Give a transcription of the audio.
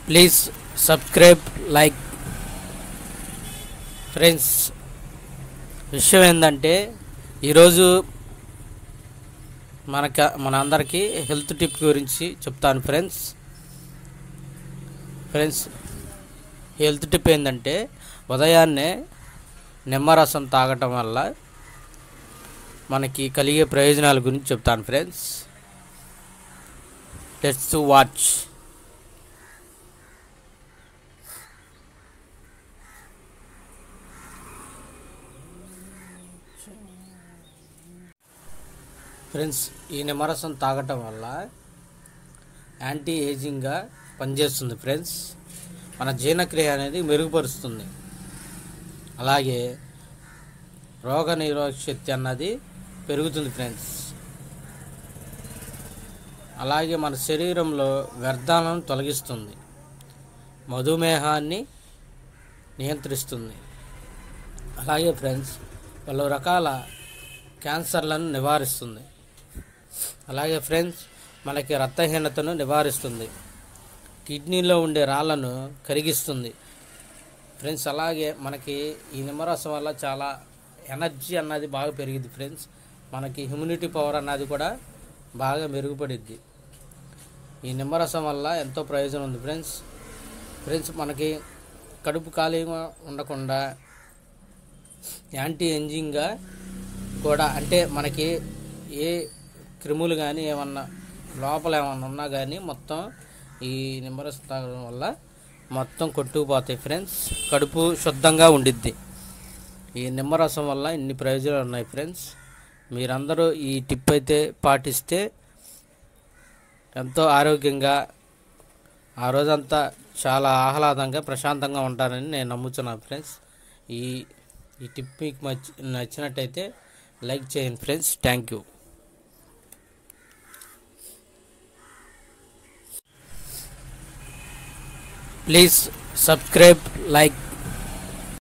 please subscribe like friends విషయం ఏంటంటే ఈరోజు మనక మన అందరికీ హెల్త్ టిప్ గురించి చెప్తాను ఫ్రెండ్స్ ఫ్రెండ్స్ హెల్త్ టిప్ ఏంటంటే ఉదయాన్నే నిమ్మరసం తాగటం వల్ల మనకి కలిగే ప్రయోజనాల గురించి చెప్తాను ఫ్రెండ్స్ లెట్స్ వాచ్ ఫ్రెండ్స్ ఈ నిమ్మరసం తాగటం వల్ల యాంటీ ఏజింగ్గా పనిచేస్తుంది ఫ్రెండ్స్ మన జీర్ణక్రియ అనేది మెరుగుపరుస్తుంది అలాగే రోగ నిరోధక శక్తి అన్నది పెరుగుతుంది ఫ్రెండ్స్ అలాగే మన శరీరంలో వ్యర్థాలను తొలగిస్తుంది మధుమేహాన్ని నియంత్రిస్తుంది అలాగే ఫ్రెండ్స్ పలు రకాల క్యాన్సర్లను నివారిస్తుంది అలాగే ఫ్రెండ్స్ మనకి రక్తహీనతను నివారిస్తుంది కిడ్నీలో ఉండే రాళ్ళను కరిగిస్తుంది ఫ్రెండ్స్ అలాగే మనకి ఈ నిమ్మరసం వల్ల చాలా ఎనర్జీ అన్నది బాగా పెరిగింది ఫ్రెండ్స్ మనకి హ్యూమినిటీ పవర్ అన్నది కూడా బాగా మెరుగుపడిద్ది ఈ నిమ్మరసం వల్ల ఎంతో ప్రయోజనం ఉంది ఫ్రెండ్స్ ఫ్రెండ్స్ మనకి కడుపు ఖాళీగా ఉండకుండా యాంటీ ఎంజింగ్గా కూడా అంటే మనకి ఏ క్రిములు కానీ ఏమన్నా లోపల ఏమన్నా ఉన్నా కానీ మొత్తం ఈ నిమ్మరసం తాగడం వల్ల మొత్తం కొట్టుకుపోతాయి ఫ్రెండ్స్ కడుపు శుద్ధంగా ఉండిద్ది ఈ నిమ్మరసం వల్ల ఇన్ని ప్రయోజనాలు ఉన్నాయి ఫ్రెండ్స్ మీరందరూ ఈ టిప్ అయితే పాటిస్తే ఎంతో ఆరోగ్యంగా ఆ రోజంతా చాలా ఆహ్లాదంగా ప్రశాంతంగా ఉంటారని నేను నమ్ముతున్నాను ఫ్రెండ్స్ ఈ ఈ టిప్ మీకు నచ్చి నచ్చినట్టయితే లైక్ చేయండి friends thank you please subscribe like